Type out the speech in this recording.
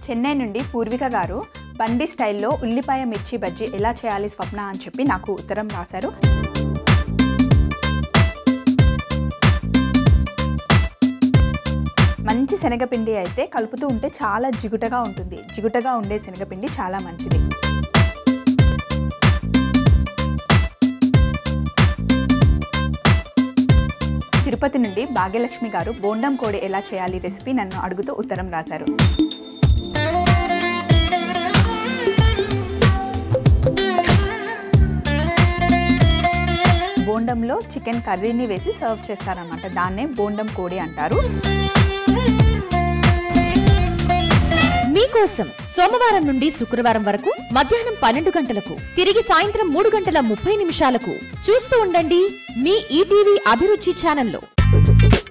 చెన్నై నుండి పూర్విక గారు బండి స్టైల్లో ఉల్లిపాయ మిర్చి బజ్జీ ఎలా చేయాలి స్వప్న అని చెప్పి నాకు ఉత్తరం రాశారు మంచి శనగపిండి అయితే కలుపుతూ ఉంటే చాలా జిగుటగా ఉంటుంది జిగుటగా ఉండే శనగపిండి చాలా మంచిది తిరుపతి నుండి భాగ్యలక్ష్మి గారు బోండం కోడి ఎలా చేయాలి రెసిపీ నన్ను అడుగుతూ ఉత్తరం రాశారు బోండంలో చికెన్ కర్రీని వేసి సర్వ్ చేస్తారన్నమాట దాన్నే బోండం కోడి అంటారు మీకోసం సోమవారం నుండి శుక్రవారం వరకు మధ్యాహ్నం పన్నెండు గంటలకు తిరిగి సాయంత్రం మూడు గంటల ముప్పై నిమిషాలకు చూస్తూ ఉండండి మీ ఈటీవీ అభిరుచి ఛానల్లో